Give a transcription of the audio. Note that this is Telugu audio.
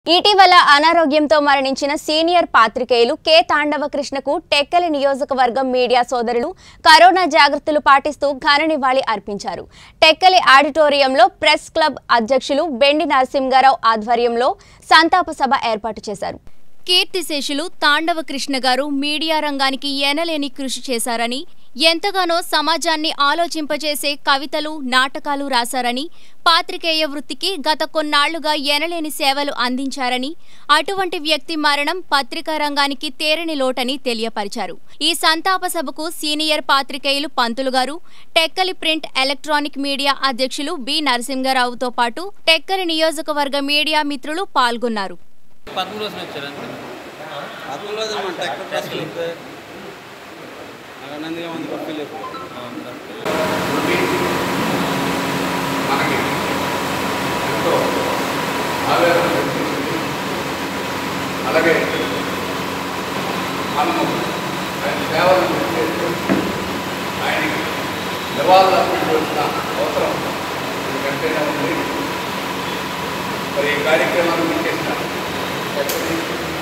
ఇటీవల అనారోగ్యంతో మరణించిన సీనియర్ పాత్రికేయులు కె తాండవ కృష్ణకు టెక్కలి నియోజకవర్గం మీడియా సోదరులు కరోనా జాగ్రత్తలు పాటిస్తూ ఘన నివాళి అర్పించారు టెక్కలి ఆడిటోరియంలో ప్రెస్ క్లబ్ అధ్యక్షులు బెండి నరసింగారావు ఆధ్వర్యంలో సంతాప సభ ఏర్పాటు చేశారు కీర్తిశేషులు తాండవ కృష్ణ గారు మీడియా రంగానికి ఎనలేని కృషి చేశారని ఎంతగానో సమాజాన్ని ఆలోచింపచేసే కవితలు నాటకాలు రాశారని పాత్రికేయ వృత్తికి గత కొన్నాళ్లుగా ఎనలేని సేవలు అందించారని అటువంటి వ్యక్తి మరణం పత్రికా రంగానికి తేరని లోటని తెలియపరిచారు ఈ సంతాప సభకు సీనియర్ పాత్రికేయులు పంతులు గారు టెక్కలి ప్రింట్ ఎలక్ట్రానిక్ మీడియా అధ్యక్షులు బి నరసింగారావుతో పాటు టెక్కలి నియోజకవర్గ మీడియా మిత్రులు పాల్గొన్నారు పదమూడు రోజులు వచ్చారు అంతే పదకొండు రోజులు మన ట్రాక్టర్ ప్రశ్నలు వస్తే అక్కడ నందిగా మంది పక్కలు మనకి ఎంతో ఆవేదన కలిగించింది అలాగే మనము ఆయన సేవలను గుర్తు చేస్తూ ఆయనకి నివాళులు అర్పించవలసిన అవసరం ఎందుకంటేనే ఉంది మరి ఈ కార్యక్రమాన్ని చేసిన